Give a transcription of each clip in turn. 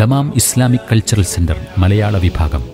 Dammam Islamic cultural centre മലയാള വിഭാഗം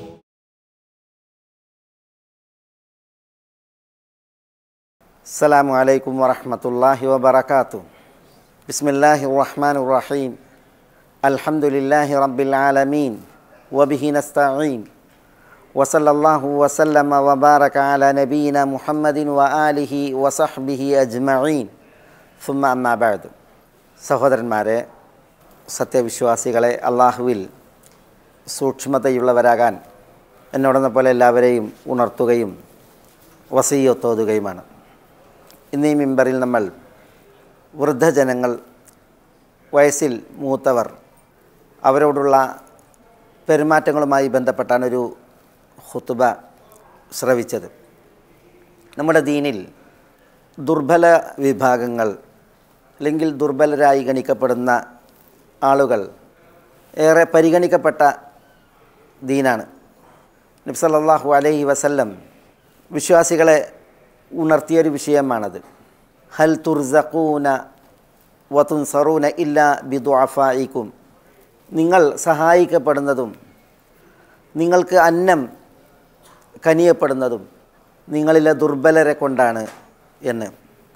السلام عليكم ورحمة الله وبركاته بسم الله الرحمن الرحيم الحمد لله رب العالمين وبه نستعين وصلى الله وسلم وبارك على نبينا محمد وآله وصحبه أجمعين ثم أما بعد സഹോദരന്മാരെ സത്യവിശ്വാസികളെ അള്ളാഹുവിൽ സൂക്ഷ്മതയുള്ളവരാകാൻ എന്നോടെന്ന പോലെ എല്ലാവരെയും ഉണർത്തുകയും വസീയൊത്തോതുകയുമാണ് ഇന്ന് ഈ മിമ്പറിൽ നമ്മൾ വൃദ്ധജനങ്ങൾ വയസ്സിൽ മൂത്തവർ അവരോടുള്ള പെരുമാറ്റങ്ങളുമായി ബന്ധപ്പെട്ടാണ് ഒരു ഹുത്തുബ ശ്രവിച്ചത് നമ്മുടെ ദീനിൽ ദുർബല വിഭാഗങ്ങൾ അല്ലെങ്കിൽ ദുർബലരായി ഗണിക്കപ്പെടുന്ന ആളുകൾ ഏറെ പരിഗണിക്കപ്പെട്ട ദീനാണ് നബ്സല്ലാഹു അലൈഹി വസല്ലം വിശ്വാസികളെ ഉണർത്തിയൊരു വിഷയമാണത് ഹൽ തുർസഖൂന വതുൻസറൂന ഇല്ല ബിദുഅഫായിക്കും നിങ്ങൾ സഹായിക്കപ്പെടുന്നതും നിങ്ങൾക്ക് അന്നം കനിയപ്പെടുന്നതും നിങ്ങളിലെ ദുർബലരെ കൊണ്ടാണ് എന്ന്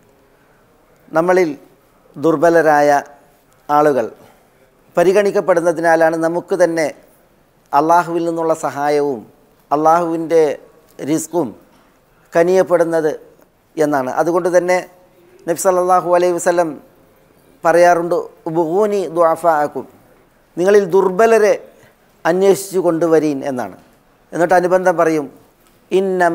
നമ്മളിൽ ദുർബലരായ ആളുകൾ പരിഗണിക്കപ്പെടുന്നതിനാലാണ് നമുക്ക് തന്നെ അള്ളാഹുവിൽ നിന്നുള്ള സഹായവും അള്ളാഹുവിൻ്റെ റിസ്ക്കും കനിയപ്പെടുന്നത് എന്നാണ് അതുകൊണ്ട് തന്നെ നബി സല്ലല്ലാഹു അലൈഹി വസല്ലം പറയാറുണ്ട് ബുഹൂനി ദ്വാഫാക്കും നിങ്ങളിൽ ദുർബലരെ അന്വേഷിച്ചു കൊണ്ടുവരീൻ എന്നാണ് എന്നിട്ട് അനുബന്ധം പറയും ഇന്നമ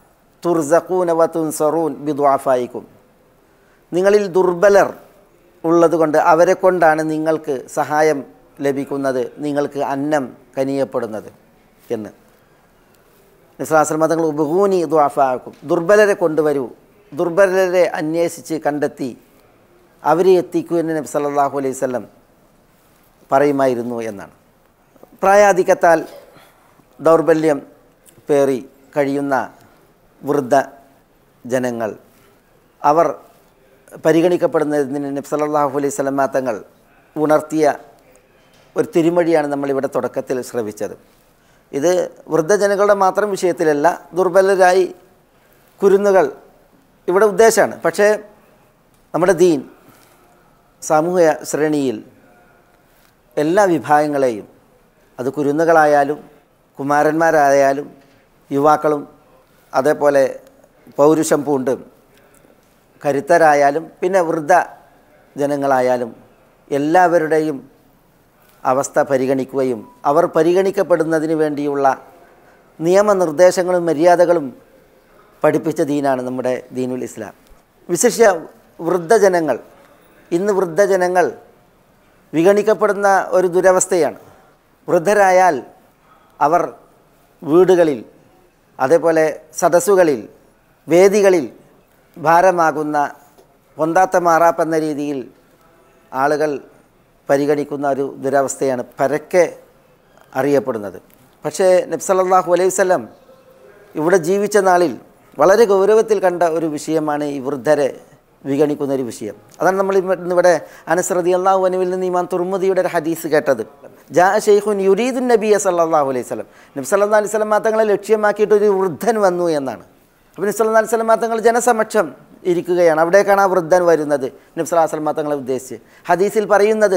തുർസഖൂന വ തുൻസറൂൻ ബി ദ്വാഫായിക്കും നിങ്ങളിൽ ദുർബലർ ഉള്ളതുകൊണ്ട് അവരെ കൊണ്ടാണ് നിങ്ങൾക്ക് സഹായം ലഭിക്കുന്നത് നിങ്ങൾക്ക് അന്നം കനിയപ്പെടുന്നത് എന്ന് നിസ്ലാസ്ലമ തങ്ങൾ ഉപഹൂനി ദ്വാഫാക്കും ദുർബലരെ കൊണ്ടുവരൂ ദുർബലരെ അന്വേഷിച്ച് കണ്ടെത്തി അവരെ എത്തിക്കൂ എന്ന് നബി സല്ലല്ലാഹു അലൈഹി വസല്ലം പറയുമായിരുന്നു എന്നാണ് പ്രായാധിക്യത്താൽ ദൗർബല്യം പേറി കഴിയുന്ന വൃദ്ധ ജനങ്ങൾ അവർ പരിഗണിക്കപ്പെടുന്നതിന് നബി സല്ലല്ലാഹു അലൈഹി വസല്ലമ തങ്ങൾ ഉണർത്തിയ ഒരു തിരുമഴിയാണ് നമ്മളിവിടെ തുടക്കത്തിൽ ശ്രവിച്ചത് ഇത് വൃദ്ധജനങ്ങളുടെ മാത്രം വിഷയത്തിലല്ല ദുർബലരായി കുരുന്നുകൾ ഇവിടെ ഉദ്ദേശമാണ് പക്ഷേ നമ്മുടെ ദീൻ സാമൂഹ്യ ശ്രേണിയിൽ എല്ലാ വിഭാഗങ്ങളെയും അത് കുരുന്നുകളായാലും കുമാരന്മാരായാലും യുവാക്കളും അതേപോലെ പൗരുഷം പൂണ്ടും കരുത്തരായാലും പിന്നെ വൃദ്ധ ജനങ്ങളായാലും എല്ലാവരുടെയും അവസ്ഥ പരിഗണിക്കുകയും അവർ പരിഗണിക്കപ്പെടുന്നതിന് വേണ്ടിയുള്ള നിയമനിർദ്ദേശങ്ങളും മര്യാദകളും പഠിപ്പിച്ച ദീനാണ് നമ്മുടെ ദീനുൽ ഇസ്ലാം വിശിഷ്യ വൃദ്ധജനങ്ങൾ ഇന്ന് വൃദ്ധജനങ്ങൾ വിഗണിക്കപ്പെടുന്ന ഒരു ദുരവസ്ഥയാണ് വൃദ്ധരായാൽ അവർ വീടുകളിൽ അതേപോലെ സദസ്സുകളിൽ വേദികളിൽ ഭാരമാകുന്ന പൊന്താത്ത മാറാപ്പ് എന്ന രീതിയിൽ ആളുകൾ പരിഗണിക്കുന്ന ഒരു ദുരവസ്ഥയാണ് പരക്കെ അറിയപ്പെടുന്നത് പക്ഷേ നബ്സല്ലാഹു അലൈഹി വല്ലം ഇവിടെ ജീവിച്ച നാളിൽ വളരെ ഗൗരവത്തിൽ കണ്ട ഒരു വിഷയമാണ് ഈ വൃദ്ധരെ വിഗണിക്കുന്ന ഒരു വിഷയം അതാണ് നമ്മൾ ഇന്നിവിടെ അനസ്രതി അള്ളാഹു അനുവിൽ നിന്ന് ഇമാൻ തുർമുദിയുടെ ഒരു ഹദീസ് കേട്ടത് ജാ ഷെയ്ഖുൻ യുരീദുൻ നബിയ സല്ലാഹു അലൈഹി സ്വലം നബി സല്ലാ അലൈഹി സ്വലം തങ്ങളെ ലക്ഷ്യമാക്കിയിട്ട് ഒരു വൃദ്ധൻ വന്നു എന്നാണ് അപ്പോൾ നബി സല്ലാ അലൈഹി സ്വലം തങ്ങൾ ജനസമക്ഷം ഇരിക്കുകയാണ് അവിടേക്കാണ് ആ വൃദ്ധൻ വരുന്നത് നബി സല്ലാ സ്വലം തങ്ങളെ ഉദ്ദേശിച്ച് ഹദീസിൽ പറയുന്നത്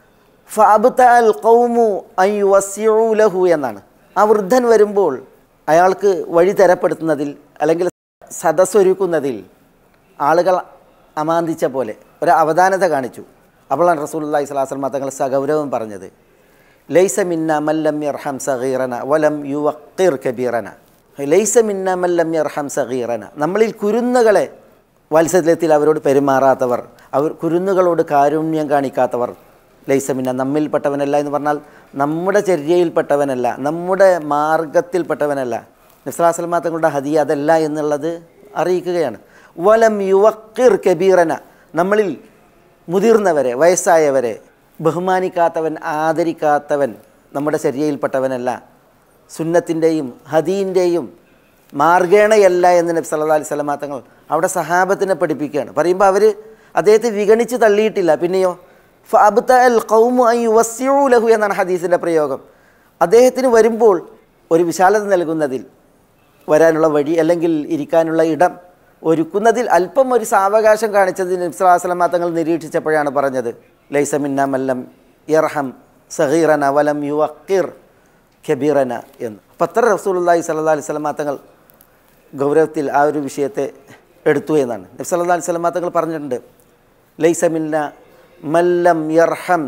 ലഹു എന്നാണ് ആ വൃദ്ധൻ വരുമ്പോൾ അയാൾക്ക് വഴി തരപ്പെടുത്തുന്നതിൽ അല്ലെങ്കിൽ സദസ്സൊരുക്കുന്നതിൽ ആളുകൾ അമാന്തിച്ച പോലെ ഒരു അവധാനത കാണിച്ചു അപ്പോഴാണ് റസൂൽ സ്വലാസ്ലമ തങ്ങൾ സഗൗരവം പറഞ്ഞത് ലൈസ മിന്ന മല്ലം യർഹം സഗീറന വലം യുവക്കിർ കബീറന ലൈസ മിന്ന മല്ലം യർഹം സഗീറന നമ്മളിൽ കുരുന്നുകളെ വാത്സല്യത്തിൽ അവരോട് പെരുമാറാത്തവർ അവർ കുരുന്നുകളോട് കാരുണ്യം കാണിക്കാത്തവർ ലൈസമിന്ന നമ്മിൽപ്പെട്ടവനല്ല എന്ന് പറഞ്ഞാൽ നമ്മുടെ ചര്യയിൽപ്പെട്ടവനല്ല നമ്മുടെ മാർഗത്തിൽപ്പെട്ടവനല്ല നിസ്ലാസ്ലമാ തങ്ങളുടെ ഹദി അതല്ല എന്നുള്ളത് അറിയിക്കുകയാണ് വലം യുവക്കിർ കബീറന നമ്മളിൽ മുതിർന്നവരെ വയസ്സായവരെ ബഹുമാനിക്കാത്തവൻ ആദരിക്കാത്തവൻ നമ്മുടെ ചര്യയിൽപ്പെട്ടവനല്ല സുന്നത്തിൻ്റെയും ഹദീൻ്റെയും മാർഗേണയല്ല എന്ന് നബി സല്ലാ അലൈഹി സ്വലമാ തങ്ങൾ അവിടെ സഹാബത്തിനെ പഠിപ്പിക്കുകയാണ് പറയുമ്പോൾ അവർ അദ്ദേഹത്തെ വിഗണിച്ച് തള്ളിയിട്ടില്ല പിന്നെയോ ഫഅബ്ത അൽ ഖൗമു അൻ യുവസ്സിഉ ലഹു എന്നാണ് ഹദീസിൻ്റെ പ്രയോഗം അദ്ദേഹത്തിന് വരുമ്പോൾ ഒരു വിശാലത നൽകുന്നതിൽ വരാനുള്ള വഴി അല്ലെങ്കിൽ ഇരിക്കാനുള്ള ഇടം ഒരുക്കുന്നതിൽ അല്പം ഒരു സാവകാശം കാണിച്ചതിന് ഇസ്ലാസ്ലമ തങ്ങൾ നിരീക്ഷിച്ചപ്പോഴാണ് പറഞ്ഞത് ലൈസമിന്ന മല്ലം ഇർഹം സഹീറന വലം യുവക്കിർ ഖബീറന എന്ന് പത്ര റസൂലുള്ളാഹി സ്വല്ലല്ലാഹി അലൈഹി വസല്ലമ തങ്ങൾ ഗൗരവത്തിൽ ആ ഒരു വിഷയത്തെ എടുത്തു എന്നാണ് നബി സല്ലല്ലാഹി അലൈഹി വസല്ലമ തങ്ങൾ പറഞ്ഞിട്ടുണ്ട് ലൈസമിന്ന മല്ലം യർഹം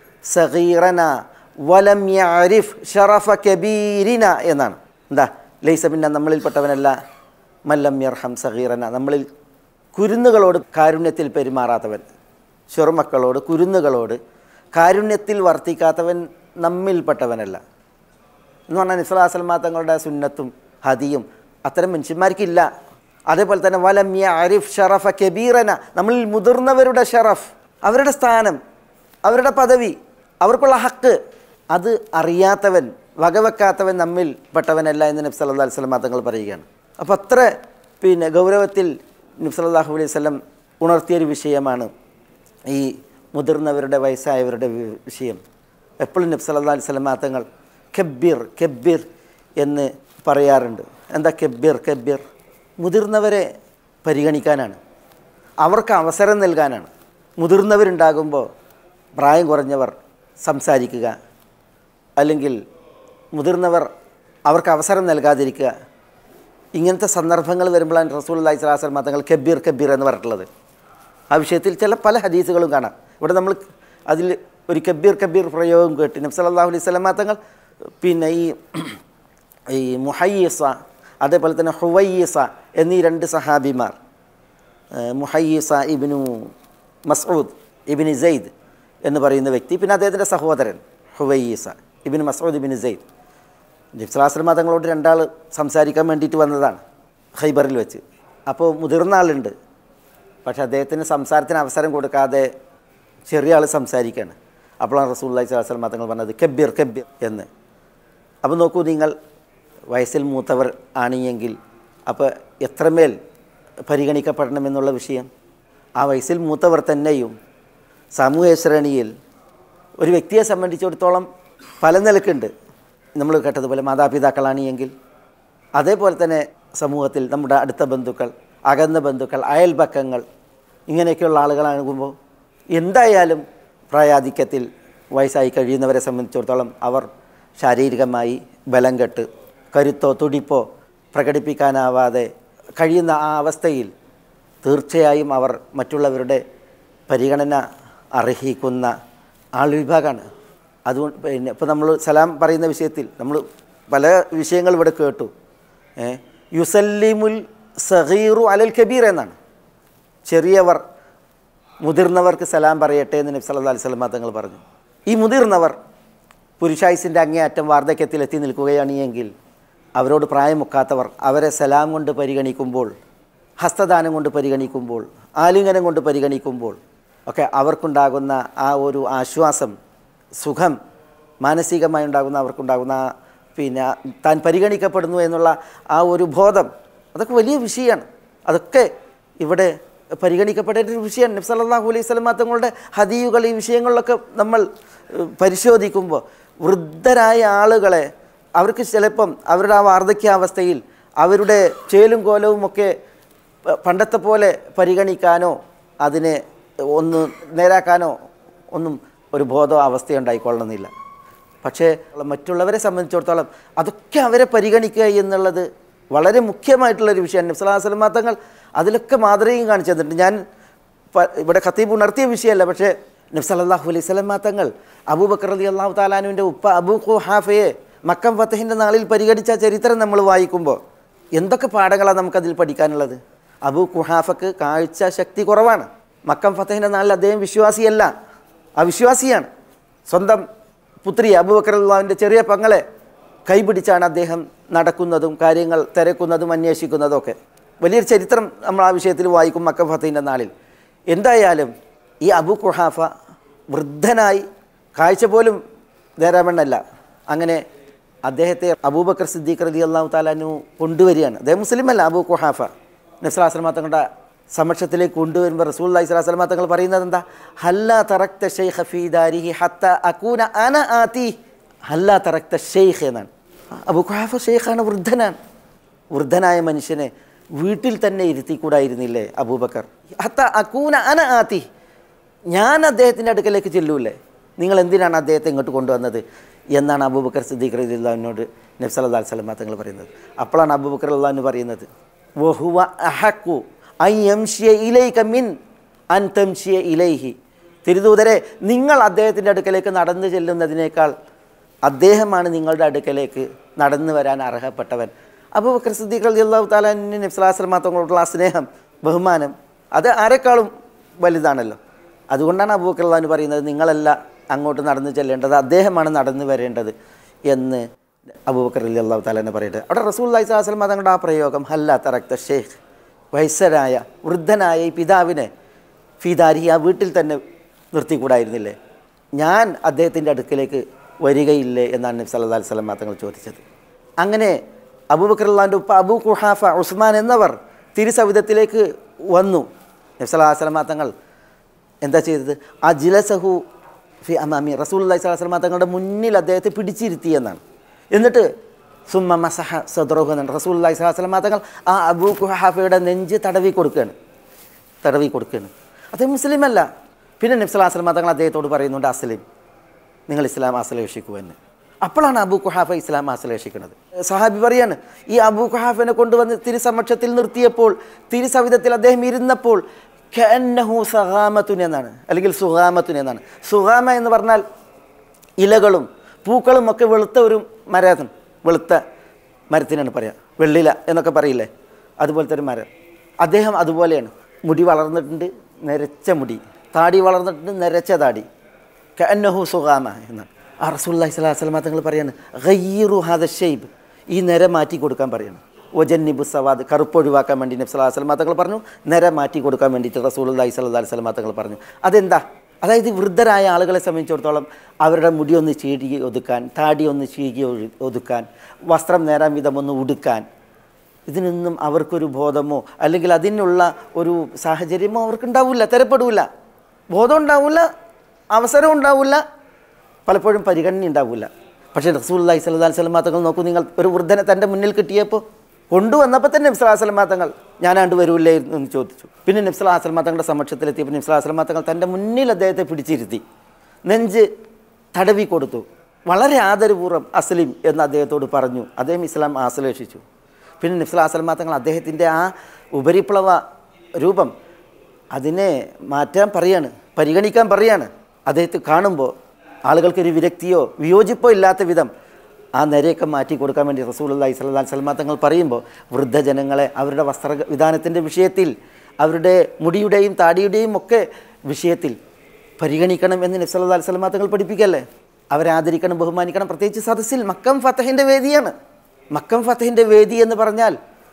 സഗീറന വലം യഅരിഫ് ഷറഫ കബീരിന എന്നാണ് എന്താ ലൈസമിന്ന നമ്മളിൽപ്പെട്ടവനല്ല മല്ലം യർഹം സഗീറന നമ്മളിൽ കുരുന്നുകളോട് കാരുണ്യത്തിൽ പെരുമാറാത്തവൻ ചെറുമക്കളോട് കുരുന്നുകളോട് കാരുണ്യത്തിൽ വർത്തിക്കാത്തവൻ നമ്മിൽപ്പെട്ടവനല്ല എന്ന് പറഞ്ഞാൽ നിസ്ലാസൽമാ തങ്ങളുടെ സുന്നത്തും ഹദിയും അത്തരം മനുഷ്യന്മാർക്കില്ല അതേപോലെ തന്നെ വലം അരിഫ് ഷറഫ കബീറന നമ്മളിൽ മുതിർന്നവരുടെ ഷറഫ് അവരുടെ സ്ഥാനം അവരുടെ പദവി അവർക്കുള്ള ഹക്ക് അത് അറിയാത്തവൻ വകവെക്കാത്തവൻ നമ്മിൽ പെട്ടവനല്ല എന്ന് നബ്സ് അല്ലാ വസ്ലം തങ്ങൾ പറയുകയാണ് അപ്പോൾ അത്ര പിന്നെ ഗൗരവത്തിൽ നബ്സ് അല്ലാഹു അലൈഹി വല്ലം ഉണർത്തിയൊരു വിഷയമാണ് ഈ മുതിർന്നവരുടെ വയസ്സായവരുടെ വി- വിഷയം എപ്പോഴും നബ്സ് അല്ലാ വസ്ലം തങ്ങൾ കെബിർ കെബിർ എന്ന് പറയാറുണ്ട് എന്താ കെബിർ കെബിർ മുതിർന്നവരെ പരിഗണിക്കാനാണ് അവർക്ക് അവസരം നൽകാനാണ് മുതിർന്നവരുണ്ടാകുമ്പോൾ പ്രായം കുറഞ്ഞവർ സംസാരിക്കുക അല്ലെങ്കിൽ മുതിർന്നവർ അവർക്ക് അവസരം നൽകാതിരിക്കുക ഇങ്ങനത്തെ സന്ദർഭങ്ങൾ വരുമ്പോഴാണ് റസൂൽ അള്ളഹി സ്വലാസ്ലം തങ്ങൾ കബീർ കബീർ എന്ന് പറഞ്ഞിട്ടുള്ളത് ആ വിഷയത്തിൽ ചില പല ഹദീസുകളും കാണാം ഇവിടെ നമ്മൾ അതിൽ ഒരു കബീർ കബീർ പ്രയോഗം കേട്ട് നബ്സ് അല്ലാഹു അലൈഹി സ്വലമാ തങ്ങൾ പിന്നെ ഈ ഈ മുഹയ്യസ അതേപോലെ തന്നെ ഹുവയ്യസ എന്നീ രണ്ട് സഹാബിമാർ ഏഹ് മുഹയ്യസ ഇബിനു മസ്ഊദ് ഇബിന് സെയ്ദ് എന്ന് പറയുന്ന വ്യക്തി പിന്നെ അദ്ദേഹത്തിൻ്റെ സഹോദരൻ ഹുവയ്യസ ഇബിന് മസ്ഊദ് ഇബിന് സെയ്ദ് ജിബ്സലാസ്ലമ തങ്ങളോട് രണ്ടാൾ സംസാരിക്കാൻ വേണ്ടിയിട്ട് വന്നതാണ് ഖൈബറിൽ വെച്ച് അപ്പോൾ മുതിർന്ന ആളുണ്ട് പക്ഷേ അദ്ദേഹത്തിന് സംസാരത്തിന് അവസരം കൊടുക്കാതെ ചെറിയ ആൾ സംസാരിക്കുകയാണ് അപ്പോഴാണ് റസൂല്ലായി സ്വലാസ്ലമ തങ്ങൾ പറഞ്ഞത് കെബിർ കെബിർ എന്ന് അപ്പോൾ നോക്കൂ നിങ്ങൾ വയസ്സിൽ മൂത്തവർ ആണെങ്കിൽ അപ്പോൾ എത്രമേൽ പരിഗണിക്കപ്പെടണമെന്നുള്ള വിഷയം ആ വയസ്സിൽ മൂത്തവർ തന്നെയും സാമൂഹ്യ ശ്രേണിയിൽ ഒരു വ്യക്തിയെ സംബന്ധിച്ചിടത്തോളം പല നിലക്കുണ്ട് നമ്മൾ കേട്ടതുപോലെ മാതാപിതാക്കളാണെങ്കിൽ അതേപോലെ തന്നെ സമൂഹത്തിൽ നമ്മുടെ അടുത്ത ബന്ധുക്കൾ അകന്ന ബന്ധുക്കൾ അയൽപക്കങ്ങൾ ഇങ്ങനെയൊക്കെയുള്ള ആളുകളാകുമ്പോൾ എന്തായാലും പ്രായാധിക്യത്തിൽ വയസ്സായി കഴിയുന്നവരെ സംബന്ധിച്ചിടത്തോളം അവർ ശാരീരികമായി ബലം കെട്ട് കരുത്തോ തുടിപ്പോ പ്രകടിപ്പിക്കാനാവാതെ കഴിയുന്ന ആ അവസ്ഥയിൽ തീർച്ചയായും അവർ മറ്റുള്ളവരുടെ പരിഗണന അർഹിക്കുന്ന ആൾവിഭാഗമാണ് അതുകൊണ്ട് പിന്നെ ഇപ്പോൾ നമ്മൾ സലാം പറയുന്ന വിഷയത്തിൽ നമ്മൾ പല വിഷയങ്ങൾ ഇവിടെ കേട്ടു ഏ, യുസല്ലിമുൽ സഹീറു അലൽ കബീർ എന്നാണ് ചെറിയവർ മുതിർന്നവർക്ക് സലാം പറയട്ടെ എന്ന് നബി സല്ലല്ലാഹു അലൈഹി വസല്ലം തങ്ങൾ പറഞ്ഞു ഈ മുതിർന്നവർ പുരുഷായുസിൻ്റെ അങ്ങേയറ്റം വാർദ്ധക്യത്തിൽ എത്തി നിൽക്കുകയാണ് എങ്കിൽ അവരോട് പ്രായമൊക്കാത്തവർ അവരെ സലാം കൊണ്ട് പരിഗണിക്കുമ്പോൾ ഹസ്തദാനം കൊണ്ട് പരിഗണിക്കുമ്പോൾ ആലിംഗനം കൊണ്ട് പരിഗണിക്കുമ്പോൾ ഒക്കെ അവർക്കുണ്ടാകുന്ന ആ ഒരു ആശ്വാസം സുഖം മാനസികമായി ഉണ്ടാകുന്ന അവർക്കുണ്ടാകുന്ന ആ പിന്നെ താൻ പരിഗണിക്കപ്പെടുന്നു എന്നുള്ള ആ ഒരു ബോധം അതൊക്കെ വലിയ വിഷയമാണ് അതൊക്കെ ഇവിടെ പരിഗണിക്കപ്പെടേണ്ട ഒരു വിഷയമാണ് നബ്സ് സല്ലല്ലാഹു അലൈഹി സ്വലമ തങ്ങളുടെ ഹദീയുകൾ ഈ വിഷയങ്ങളിലൊക്കെ നമ്മൾ ഏഹ്, പരിശോധിക്കുമ്പോൾ വൃദ്ധരായ ആളുകളെ അവർക്ക് ചിലപ്പം അവരുടെ ആ വാർദ്ധക്യാവസ്ഥയിൽ അവരുടെ ചേലും കോലവും ഒക്കെ പ- പണ്ടത്തെ പോലെ പരിഗണിക്കാനോ അതിനെ ഒന്ന് നേരാക്കാനോ ഒന്നും ഒരു ബോധോ അവസ്ഥയോ ഉണ്ടായിക്കൊള്ളണമെന്നില്ല പക്ഷേ മറ്റുള്ളവരെ സംബന്ധിച്ചിടത്തോളം അതൊക്കെ അവരെ പരിഗണിക്കുക എന്നുള്ളത് വളരെ മുഖ്യമായിട്ടുള്ളൊരു വിഷയമാണ് നബ്സലാസ്ലം തങ്ങൾ അതിലൊക്കെ മാതൃകയും കാണിച്ചു തന്നിട്ടുണ്ട് ഞാൻ പ- ഇവിടെ ഖത്തീബ് ഉണർത്തിയ വിഷയമല്ല പക്ഷേ നബ്സലാഹു അലൈഹി സ്വലം തങ്ങൾ അബൂബക്കർ അലി അള്ളാഹു താലാനുവിൻ്റെ ഉപ്പ അബൂ ഖുഹാഫയെ മക്കം ഫത്തഹിൻ്റെ നാളിൽ പരിഗണിച്ച ചരിത്രം നമ്മൾ വായിക്കുമ്പോൾ എന്തൊക്കെ പാഠങ്ങളാണ് നമുക്കതിൽ പഠിക്കാനുള്ളത് അബൂ ഖുഹാഫക്ക് കാഴ്ച ശക്തി കുറവാണ് മക്കം ഫത്തഹിൻ്റെ നാളിൽ അദ്ദേഹം വിശ്വാസിയല്ല അവിശ്വാസിയാണ് സ്വന്തം പുത്രി അബൂബക്കർ അള്ളാഹുവിൻ്റെ ചെറിയ പങ്ങളെ കൈപിടിച്ചാണ് അദ്ദേഹം നടക്കുന്നതും കാര്യങ്ങൾ തിരക്കുന്നതും അന്വേഷിക്കുന്നതും ഒക്കെ വലിയൊരു ചരിത്രം നമ്മൾ ആ വിഷയത്തിൽ വായിക്കും മക്ക ഫത്തഹിൻ്റെ നാളിൽ എന്തായാലും ഈ അബു ഖുഹാഫ വൃദ്ധനായി കാഴ്ച പോലും നേരാവണ്ണല്ല അങ്ങനെ അദ്ദേഹത്തെ അബൂബക്കർ സിദ്ദീഖ് റതി അള്ളാഹു താലാനു കൊണ്ടുവരികയാണ് അദ്ദേഹം മുസ്ലിമല്ല അബൂ ഖുഹാഫ നസ്രാശ്രമ തങ്ങളുടെ സമക്ഷത്തിലേക്ക് കൊണ്ടുവരുമ്പോൾ റസൂൽ അലൈഹി സ്വലാസ്ലമ തങ്ങൾ പറയുന്നത് എന്താ ഹല്ല തറക്ത ഷെയ്ഖ് ഫീദാരിഹി ഹത്ത അക്കൂന അന ആത്തി ഹല്ല തറക്ത ഷെയ്ഖ് എന്നാണ് അബു ഖാഫ ഷെയ്ഖാണ് വൃദ്ധനാണ് വൃദ്ധനായ മനുഷ്യനെ വീട്ടിൽ തന്നെ ഇരുത്തിക്കൂടായിരുന്നില്ലേ അബൂബക്കർ ഹത്ത അക്കൂന അന ആത്തി ഞാൻ അദ്ദേഹത്തിൻ്റെ അടുക്കലേക്ക് ചെല്ലൂല്ലേ നിങ്ങൾ എന്തിനാണ് അദ്ദേഹത്തെ ഇങ്ങോട്ട് കൊണ്ടുവന്നത് എന്നാണ് അബൂബക്കർ സിദ്ദീഖ് റദിള്ളാഹിനോട് നബ്സല്ലാ സ്വലമ തങ്ങൾ പറയുന്നത് അപ്പോഴാണ് അബൂബക്കർ അള്ളഹാന് പറയുന്നത് വഹുവ അഹക്കു ഐ എംഷിയ ഇലൈക മിൻ അൻ തംഷിയ ഇലൈഹി തിരുദൂതരെ നിങ്ങൾ അദ്ദേഹത്തിൻ്റെ അടുക്കലേക്ക് നടന്നു ചെല്ലുന്നതിനേക്കാൾ അദ്ദേഹമാണ് നിങ്ങളുടെ അടുക്കലേക്ക് നടന്നു വരാൻ അർഹപ്പെട്ടവൻ അബൂബക്കർ സിദ്ദീഖ് റലി അള്ളാഹു താലാന് നബ്സലാസ്ലമ തങ്ങളോടുള്ള ആ സ്നേഹം ബഹുമാനം അത് ആരെക്കാളും വലുതാണല്ലോ അതുകൊണ്ടാണ് അബൂബക്കർ അള്ളഹാന് പറയുന്നത് നിങ്ങളല്ല അങ്ങോട്ട് നടന്നു ചെല്ലേണ്ടത് അദ്ദേഹമാണ് നടന്നു വരേണ്ടത് എന്ന് അബൂബക്കർ അലി അള്ളാഹു താലാനെ പറയട്ടെ അവിടെ റസൂൽ അള്ളഹി സ്വലാസ്ലം തങ്ങളുടെ ആ പ്രയോഗം ഹല്ല തറക്ത ഷെയ്ഖ് വയസ്സരായ വൃദ്ധനായ ഈ പിതാവിനെ ഫിദാരി ആ വീട്ടിൽ തന്നെ നിർത്തിക്കൂടായിരുന്നില്ലേ ഞാൻ അദ്ദേഹത്തിൻ്റെ അടുക്കലേക്ക് വരികയില്ലേ എന്നാണ് നബി സല്ലല്ലാഹു അലൈഹി വസല്ലം തങ്ങൾ ചോദിച്ചത് അങ്ങനെ അബൂബക്കർ അള്ളാൻ്റെ ഉപ്പ അബൂ ഖുഹാഫ ഉസ്മാൻ എന്നവർ തിരുസവിധത്തിലേക്ക് വന്നു നബി സല്ലല്ലാഹു അലൈഹി വസല്ലം തങ്ങൾ എന്താ ചെയ്തത് അജിലസഹു ഫി അമാമി റസൂൽ അള്ളഹി സ്വലാസ്ലമ തങ്ങളുടെ മുന്നിൽ അദ്ദേഹത്തെ പിടിച്ചിരുത്തി എന്നാണ് എന്നിട്ട് സുമ്മ മസഹ സദ്രോഹു എന്നാണ് റസൂൽ അള്ളഹി സ്വലാസ്ലമ തങ്ങൾ ആ അബൂ ഖുഹാഫയുടെ നെഞ്ച് തടവി കൊടുക്കുകയാണ് തടവി കൊടുക്കുകയാണ് അദ്ദേഹം മുസ്ലിമല്ല പിന്നെ നബ്സലാസ്ലമ തങ്ങൾ അദ്ദേഹത്തോട് പറയുന്നുണ്ട് അസ്ലിം നിങ്ങൾ ഇസ്ലാം ആശ്ലേഷിക്കുമെന്ന് അപ്പോഴാണ് അബൂ ഖുഹാഫ ഇസ്ലാം ആശ്ലേഷിക്കുന്നത് സഹാബി പറയാണ് ഈ അബൂ ഖുഹാഫിനെ കൊണ്ടുവന്ന് തിരുസമക്ഷത്തിൽ നിർത്തിയപ്പോൾ തിരുസവിധത്തിൽ അദ്ദേഹം ഇരുന്നപ്പോൾ ഖന്നഹു സഹാമത്തുൻ എന്നാണ് അല്ലെങ്കിൽ സുഹാമത്തുൻ എന്നാണ് സുഹാമ എന്ന് പറഞ്ഞാൽ ഇലകളും പൂക്കളും ഒക്കെ വെളുത്ത ഒരു മരം വെളുത്ത മരത്തിനാണ് പറയുക വെള്ളില എന്നൊക്കെ പറയില്ലേ അതുപോലത്തെ ഒരു മരം അദ്ദേഹം അതുപോലെയാണ് മുടി വളർന്നിട്ടുണ്ട് നിരച്ച മുടി താടി വളർന്നിട്ടുണ്ട് നിരച്ച താടി കന്നഹു സുഹാമ എന്നാണ് ആ റസൂല്ലാഹി സ്വലാഹു വസ്ലമ തങ്ങൾ പറയാണ് ഗയ്യറു ഹാദ ഷെയ്ബ് ഈ നിര മാറ്റി കൊടുക്കാൻ പറയണം ഒജന്നിബു സവാദ് കറുപ്പ് ഒഴിവാക്കാൻ വേണ്ടി നബി സ്വലാഹു വസ്ലമ തങ്ങൾ പറഞ്ഞു നിര മാറ്റി കൊടുക്കാൻ വേണ്ടിയിട്ട് റസൂലുല്ലാഹി സ്വല്ലാ വസ്ലമ തങ്ങൾ പറഞ്ഞു അതെന്താ അതായത് വൃദ്ധരായ ആളുകളെ സംബന്ധിച്ചിടത്തോളം അവരുടെ മുടി ഒന്ന് ചീകി ഒതുക്കാൻ താടി ഒന്ന് ചീകി ഒഴു- ഒതുക്കാൻ വസ്ത്രം നേരാൻ വിധം ഒന്ന് ഉടുക്കാൻ ഇതിനൊന്നും അവർക്കൊരു ബോധമോ അല്ലെങ്കിൽ അതിനുള്ള ഒരു സാഹചര്യമോ അവർക്കുണ്ടാവില്ല തരപ്പെടില്ല ബോധം ഉണ്ടാവില്ല അവസരം ഉണ്ടാവില്ല പലപ്പോഴും പരിഗണന ഉണ്ടാവില്ല പക്ഷേ റസൂല്ലായി സല്ലാ സ്വലമാ തങ്ങൾ നോക്കൂ നിങ്ങൾ ഒരു വൃദ്ധനെ തൻ്റെ മുന്നിൽ കിട്ടിയപ്പോൾ കൊണ്ടുവന്നപ്പോൾ തന്നെ നബ്സലാ സ്വലമാ തങ്ങൾ ഞാനാണ്ട് വരൂല്ലേ എന്ന് ചോദിച്ചു പിന്നെ നബ്സലാ സ്വലമാ തങ്ങളുടെ സമക്ഷത്തിലെത്തിയപ്പോൾ നബ്സലാ സ്വലമാ തങ്ങൾ തൻ്റെ മുന്നിൽ അദ്ദേഹത്തെ പിടിച്ചിരുത്തി നെഞ്ച് തടവി കൊടുത്തു വളരെ ആദരപൂർവ്വം അസ്ലിം എന്ന് അദ്ദേഹത്തോട് പറഞ്ഞു അദ്ദേഹം ഇസ്ലാം ആശ്ലേഷിച്ചു പിന്നെ നബ്സലാ സ്വലമാ തങ്ങൾ അദ്ദേഹത്തിൻ്റെ ആ ഉപരിപ്ലവ രൂപം അതിനെ മാറ്റാൻ പറയാണ് പരിഗണിക്കാൻ പറയാണ് അദ്ദേഹത്തെ കാണുമ്പോൾ ആളുകൾക്കൊരു വിരക്തിയോ വിയോജിപ്പോ ഇല്ലാത്ത വിധം ആ നിരയൊക്കെ മാറ്റി കൊടുക്കാൻ വേണ്ടി റസൂൽ അള്ളഹി സ്വലാ സൽമാ തങ്ങൾ പറയുമ്പോൾ വൃദ്ധജനങ്ങളെ അവരുടെ വസ്ത്ര വിധാനത്തിൻ്റെ വിഷയത്തിൽ അവരുടെ മുടിയുടെയും താടിയുടെയും ഒക്കെ വിഷയത്തിൽ പരിഗണിക്കണം എന്ന് നബ്സല്ലാ അലൈഹി സ്വലമാ തങ്ങൾ പഠിപ്പിക്കല്ലേ അവരെ ആദരിക്കണം ബഹുമാനിക്കണം പ്രത്യേകിച്ച് സദസ്സിൽ മക്കം ഫത്തഹിൻ്റെ വേദിയാണ് മക്കം ഫത്തഹിൻ്റെ വേദി എന്ന് പറഞ്ഞാൽ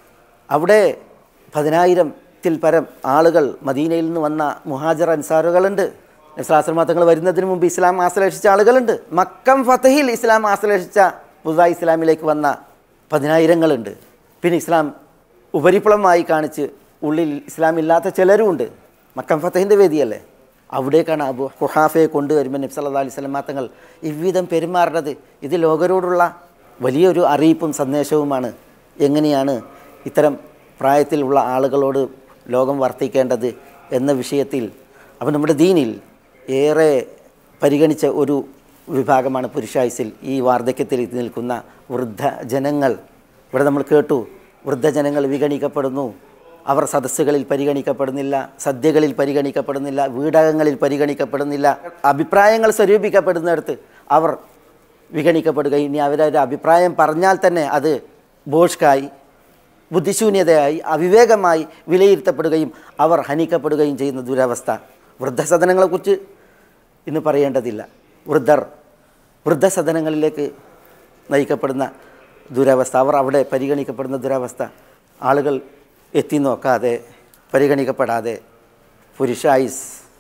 അവിടെ പതിനായിരത്തിൽ പരം ആളുകൾ മദീനയിൽ നിന്ന് വന്ന മുഹാജർ അൻസാറുകളുണ്ട് നസ്ലാശ്രമത്തങ്ങൾ വരുന്നതിന് മുമ്പ് ഇസ്ലാം ആശ്ലേഷിച്ച ആളുകളുണ്ട് മക്കം ഫത്തഹിൽ ഇസ്ലാം ആശ്ലേഷിച്ച പുതുതായി ഇസ്ലാമിലേക്ക് വന്ന പതിനായിരങ്ങളുണ്ട് പിന്നെ ഇസ്ലാം ഉപരിപ്ലവമായി കാണിച്ച് ഉള്ളിൽ ഇസ്ലാം ഇല്ലാത്ത ചിലരുമുണ്ട് മക്കം ഫത്തഹിൻ്റെ വേദിയല്ലേ അവിടേക്കാണ് അബു ഖുഹാഫയെ കൊണ്ടുവരുമ്പോൾ നബ്സ് അല്ലാ അലൈഹി സ്വലം തങ്ങൾ ഇவ்விധം പെരുമാറുന്നത് ഇത് ലോകരോടുള്ള വലിയൊരു അറിയിപ്പും സന്ദേശവുമാണ് എങ്ങനെയാണ് ഇത്തരം പ്രായത്തിലുള്ള ആളുകളോട് ലോകം വർത്തിക്കേണ്ടത് എന്ന വിഷയത്തിൽ അപ്പോൾ നമ്മുടെ ദീനിൽ ഏറെ പരിഗണിച്ച ഒരു വിഭാഗമാണ് പുരുഷായുസിൽ ഈ വാർദ്ധക്യത്തിൽ എത്തി നിൽക്കുന്ന വൃദ്ധജനങ്ങൾ ഇവിടെ നമ്മൾ കേട്ടു വൃദ്ധജനങ്ങൾ വിഗണിക്കപ്പെടുന്നു അവർ സദസ്സുകളിൽ പരിഗണിക്കപ്പെടുന്നില്ല സദ്യകളിൽ പരിഗണിക്കപ്പെടുന്നില്ല വീടകങ്ങളിൽ പരിഗണിക്കപ്പെടുന്നില്ല അഭിപ്രായങ്ങൾ സ്വരൂപിക്കപ്പെടുന്നിടത്ത് അവർ വിഗണിക്കപ്പെടുകയും ഇനി അവരൊരു അഭിപ്രായം പറഞ്ഞാൽ തന്നെ അത് ബോഷ്കായി ബുദ്ധിശൂന്യതയായി അവിവേകമായി വിലയിരുത്തപ്പെടുകയും അവർ ഹനിക്കപ്പെടുകയും ചെയ്യുന്ന ദുരവസ്ഥ വൃദ്ധസദനങ്ങളെക്കുറിച്ച് ഇന്ന് പറയേണ്ടതില്ല വൃദ്ധർ വൃദ്ധസദനങ്ങളിലേക്ക് നയിക്കപ്പെടുന്ന ദുരവസ്ഥ അവർ അവിടെ പരിഗണിക്കപ്പെടുന്ന ദുരവസ്ഥ ആളുകൾ എത്തി നോക്കാതെ പരിഗണിക്കപ്പെടാതെ പുരുഷായുസ്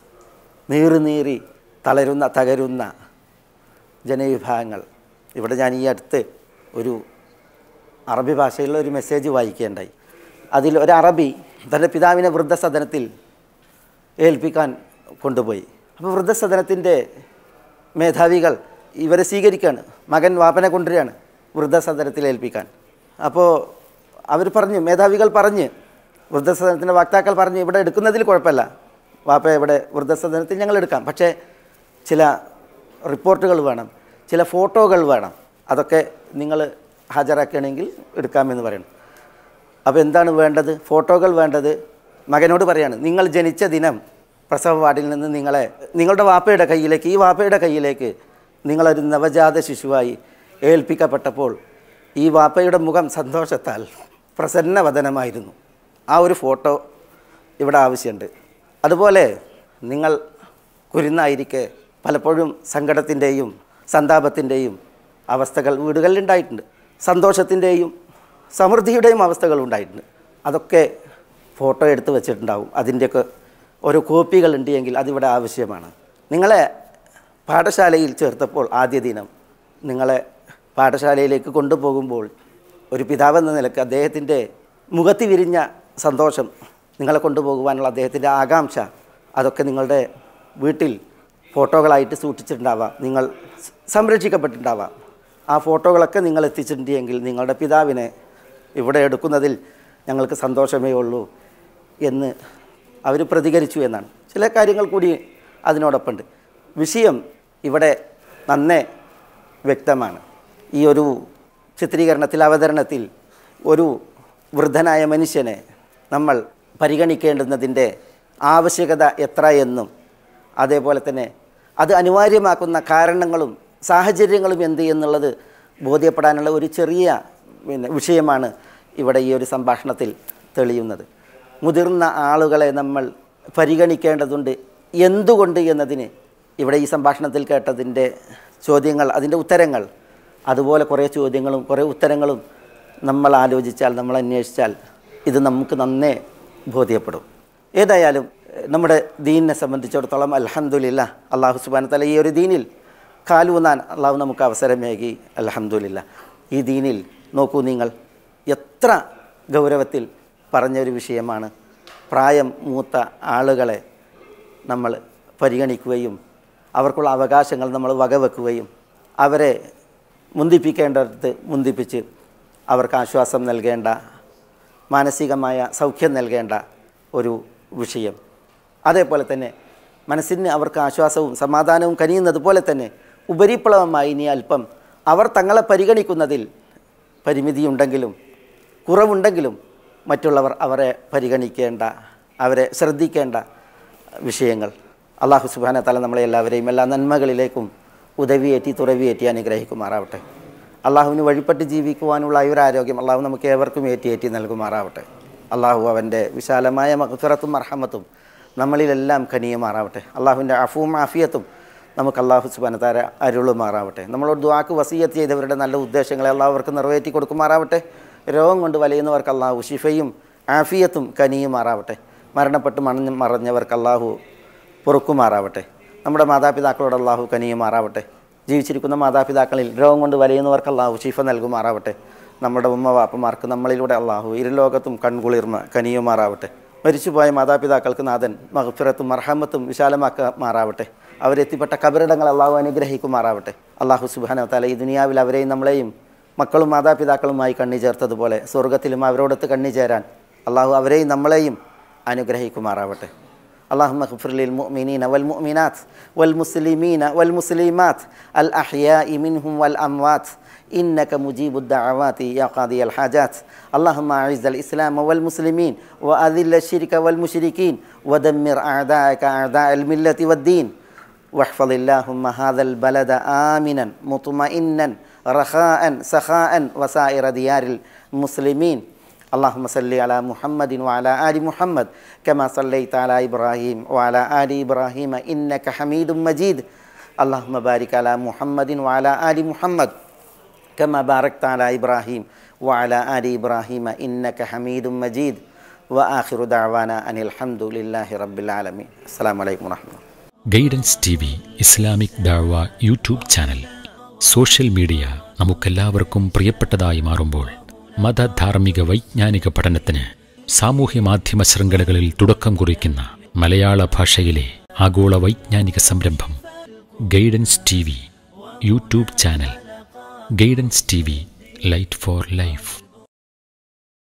നീറി നീറി തളരുന്ന തകരുന്ന ജനവിഭാഗങ്ങൾ ഇവിടെ ഞാൻ ഈ അടുത്ത് ഒരു അറബി ഭാഷയിലുള്ള ഒരു മെസ്സേജ് വായിക്കേണ്ടായി അതിൽ ഒരു അറബി തൻ്റെ പിതാവിനെ വൃദ്ധസദനത്തിൽ ഏൽപ്പിക്കാൻ കൊണ്ടുപോയി അപ്പോൾ വൃദ്ധസദനത്തിൻ്റെ മേധാവികൾ ഇവരെ സ്വീകരിക്കുകയാണ് മകൻ വാപ്പനെ കൊണ്ടുവരികയാണ് വൃദ്ധസദനത്തിൽ ഏൽപ്പിക്കാൻ അപ്പോൾ അവർ പറഞ്ഞു മേധാവികൾ പറഞ്ഞ് വൃദ്ധസദനത്തിൻ്റെ വക്താക്കൾ പറഞ്ഞ് ഇവിടെ എടുക്കുന്നതിൽ കുഴപ്പമില്ല വാപ്പ ഇവിടെ വൃദ്ധസദനത്തിൽ ഞങ്ങൾ എടുക്കാം പക്ഷേ ചില റിപ്പോർട്ടുകൾ വേണം ചില ഫോട്ടോകൾ വേണം അതൊക്കെ നിങ്ങൾ ഹാജരാക്കുകയാണെങ്കിൽ എടുക്കാമെന്ന് പറയണം അപ്പോൾ എന്താണ് വേണ്ടത് ഫോട്ടോകൾ വേണ്ടത് മകനോട് പറയാണ് നിങ്ങൾ ജനിച്ച ദിനം പ്രസവ വാർഡിൽ നിന്ന് നിങ്ങളെ നിങ്ങളുടെ വാപ്പയുടെ കയ്യിലേക്ക് ഈ വാപ്പയുടെ കയ്യിലേക്ക് നിങ്ങളൊരു നവജാത ശിശുവായി ഏൽപ്പിക്കപ്പെട്ടപ്പോൾ ഈ വാപ്പയുടെ മുഖം സന്തോഷത്താൽ പ്രസന്നവദനമായിരുന്നു ആ ഒരു ഫോട്ടോ ഇവിടെ ആവശ്യമുണ്ട് അതുപോലെ നിങ്ങൾ കുരുന്നായിരിക്കെ പലപ്പോഴും സങ്കടത്തിൻ്റെയും സന്താപത്തിൻ്റെയും അവസ്ഥകൾ വീടുകളിൽ ഉണ്ടായിട്ടുണ്ട് സന്തോഷത്തിൻ്റെയും സമൃദ്ധിയുടെയും അവസ്ഥകൾ ഉണ്ടായിട്ടുണ്ട് അതൊക്കെ ഫോട്ടോ എടുത്ത് വെച്ചിട്ടുണ്ടാവും അതിൻ്റെയൊക്കെ ഓരോ കോപ്പികൾ ഉണ്ട് എങ്കിൽ അതിവിടെ ആവശ്യമാണ് നിങ്ങളെ പാഠശാലയിൽ ചേർത്തപ്പോൾ ആദ്യ ദിനം നിങ്ങളെ പാഠശാലയിലേക്ക് കൊണ്ടുപോകുമ്പോൾ ഒരു പിതാവെന്ന നിലക്ക് അദ്ദേഹത്തിൻ്റെ മുഖത്ത് വിരിഞ്ഞ സന്തോഷം നിങ്ങളെ കൊണ്ടുപോകുവാനുള്ള അദ്ദേഹത്തിൻ്റെ ആകാംക്ഷ അതൊക്കെ നിങ്ങളുടെ വീട്ടിൽ ഫോട്ടോകളായിട്ട് സൂക്ഷിച്ചിട്ടുണ്ടാവാം നിങ്ങൾ സ് സംരക്ഷിക്കപ്പെട്ടിട്ടുണ്ടാവാം ആ ഫോട്ടോകളൊക്കെ നിങ്ങൾ എത്തിച്ചിട്ടുണ്ടെങ്കിൽ നിങ്ങളുടെ പിതാവിനെ ഇവിടെ എടുക്കുന്നതിൽ ഞങ്ങൾക്ക് സന്തോഷമേ ഉള്ളൂ എന്ന് അവർ പ്രതികരിച്ചു എന്നാണ് ചില കാര്യങ്ങൾ കൂടി അതിനോടൊപ്പമുണ്ട് വിഷയം ഇവിടെ നന്നേ വ്യക്തമാണ് ഈ ഒരു ചിത്രീകരണത്തിൽ അവതരണത്തിൽ ഒരു വൃദ്ധനായ മനുഷ്യനെ നമ്മൾ പരിഗണിക്കേണ്ടുന്നതിൻ്റെ ആവശ്യകത എത്ര എന്നും അതേപോലെ തന്നെ അത് അനിവാര്യമാക്കുന്ന കാരണങ്ങളും സാഹചര്യങ്ങളും എന്ത് എന്നുള്ളത് ബോധ്യപ്പെടാനുള്ള ഒരു ചെറിയ പിന്നെ വിഷയമാണ് ഇവിടെ ഈ ഒരു സംഭാഷണത്തിൽ തെളിയുന്നത് മുതിർന്ന ആളുകളെ നമ്മൾ പരിഗണിക്കേണ്ടതുണ്ട് എന്തുകൊണ്ട് എന്നതിന് ഇവിടെ ഈ സംഭാഷണത്തിൽ കേട്ടതിൻ്റെ ചോദ്യങ്ങൾ അതിൻ്റെ ഉത്തരങ്ങൾ അതുപോലെ കുറേ ചോദ്യങ്ങളും കുറേ ഉത്തരങ്ങളും നമ്മൾ ആലോചിച്ചാൽ നമ്മൾ അന്വേഷിച്ചാൽ ഇത് നമുക്ക് നന്നേ ബോധ്യപ്പെടും ഏതായാലും എഹ്, നമ്മുടെ ദീനിനെ സംബന്ധിച്ചിടത്തോളം അലഹമുല്ല അള്ളാഹു സുബാന തല ഈ ഒരു ദീനിൽ കാലൂന്നാൻ അള്ളാഹു നമുക്ക് അവസരമേകി അലഹമുല്ല ഈ ദീനിൽ നോക്കൂ നിങ്ങൾ എത്ര ഗൗരവത്തിൽ പറഞ്ഞൊരു വിഷയമാണ് പ്രായം മൂത്ത ആളുകളെ നമ്മൾ പരിഗണിക്കുകയും അവർക്കുള്ള അവകാശങ്ങൾ നമ്മൾ വകവെക്കുകയും അവരെ മുന്തിപ്പിക്കേണ്ടടുത്ത് മുന്തിപ്പിച്ച് അവർക്ക് ആശ്വാസം നൽകേണ്ട മാനസികമായ സൗഖ്യം നൽകേണ്ട ഒരു വിഷയം അതേപോലെ തന്നെ മനസ്സിന് അവർക്ക് ആശ്വാസവും സമാധാനവും കനിയുന്നത് പോലെ തന്നെ ഉപരിപ്ലവമായി ഇനി അല്പം അവർ തങ്ങളെ പരിഗണിക്കുന്നതിൽ പരിമിതിയുണ്ടെങ്കിലും കുറവുണ്ടെങ്കിലും മറ്റുള്ളവർ അവരെ പരിഗണിക്കേണ്ട അവരെ ശ്രദ്ധിക്കേണ്ട വിഷയങ്ങൾ അള്ളാഹു സുബാന തല നമ്മളെ എല്ലാവരെയും എല്ലാ നന്മകളിലേക്കും ഉദവിയേറ്റി തുറവിയേറ്റി അനുഗ്രഹിക്കുമാറാവട്ടെ അള്ളാഹുവിന് വഴിപ്പെട്ട് ജീവിക്കുവാനുള്ള ഈ ഒരു ആരോഗ്യം അള്ളാഹു നമുക്ക് ഏവർക്കും ഏറ്റിയേറ്റി നൽകുമാറാവട്ടെ അള്ളാഹു അവൻ്റെ വിശാലമായ മഹഫിറത്തും അർഹമത്തും നമ്മളിലെല്ലാം കനിയുമാറാവട്ടെ അള്ളാഹുവിൻ്റെ അഫുവും ആഫിയത്തും നമുക്ക് അള്ളാഹു സുബാന താര അരുളുമാറാവട്ടെ നമ്മളോട് ദ്വാക്ക് വസീയത്ത് ചെയ്തവരുടെ നല്ല ഉദ്ദേശങ്ങളെ അള്ളാഹുവർക്ക് നിറവേറ്റി കൊടുക്കുമാറാവട്ടെ രോഗം കൊണ്ട് വലയുന്നവർക്ക് അള്ളാഹു ഷിഫയും ആഫിയത്തും കനിയുമാറാവട്ടെ മരണപ്പെട്ട് മണഞ്ഞ് മറഞ്ഞവർക്ക് അള്ളാഹു പൊറുക്കുമാറാവട്ടെ നമ്മുടെ മാതാപിതാക്കളോട് അള്ളാഹു കനിയുമാറാവട്ടെ ജീവിച്ചിരിക്കുന്ന മാതാപിതാക്കളിൽ രോഗം കൊണ്ട് വലയുന്നവർക്ക് അള്ളാഹു ഷിഫ നൽകുമാറാവട്ടെ നമ്മുടെ ഉമ്മ വാപ്പമാർക്ക് നമ്മളിലൂടെ അള്ളാഹു ഇരുലോകത്തും കൺകുളിർമ കനിയുമാറാവട്ടെ മരിച്ചുപോയ മാതാപിതാക്കൾക്ക് നാഥൻ മഹഫിറത്തും മർഹമത്തും വിശാലമാക്കുമാറാവട്ടെ അവരെത്തിപ്പെട്ട കബറിടങ്ങൾ അള്ളാഹു അനുഗ്രഹിക്കുമാറാവട്ടെ അള്ളാഹു സുബാന തല ഈ ദുനിയാവിൽ അവരെയും നമ്മളെയും മക്കളും മാതാപിതാക്കളുമായി കണ്ണി ചേർത്തതുപോലെ സ്വർഗത്തിലും അവരോടൊത്ത് കണ്ണി ചേരാൻ അള്ളാഹു അവരെയും നമ്മളെയും അനുഗ്രഹിക്കുമാറാവട്ടെ اللهم اغفر للمؤمنين والمؤمنات والمسلمين والمسلمات الأحياء منهم والأموات إنك مجيب الدعوات يا قاضي الحاجات اللهم أعز الإسلام والمسلمين وأذل الشرك والمشركين ودمر أعداءك أعداء الملة والدين واحفظ اللهم هذا البلد آمنا مطمئنا رخاء سخاء وسائر ديار المسلمين اللهم صل على محمد وعلى آل محمد كما صليت على إبراهيم وعلى آل إبراهيم إنك حميد مجيد اللهم بارك على محمد وعلى آل محمد كما باركت على إبراهيم وعلى آل إبراهيم إنك حميد مجيد وآخر دعوانا أن الحمد لله رب العالمين السلام عليكم ورحمة الله ഗൈഡൻസ് ടി വി ഇസ്ലാമിക് ദാഴ്വ യൂട്യൂബ് ചാനൽ സോഷ്യൽ മീഡിയ നമുക്കെല്ലാവർക്കും പ്രിയപ്പെട്ടതായി മാറുമ്പോൾ മതധാർമ്മിക വൈജ്ഞാനിക പഠനത്തിന് സാമൂഹ്യ മാധ്യമ ശൃംഖലകളിൽ തുടക്കം കുറിക്കുന്ന മലയാള ഭാഷയിലെ ആഗോള വൈജ്ഞാനിക സംരംഭം guidance T V YouTube channel guidance T V light for life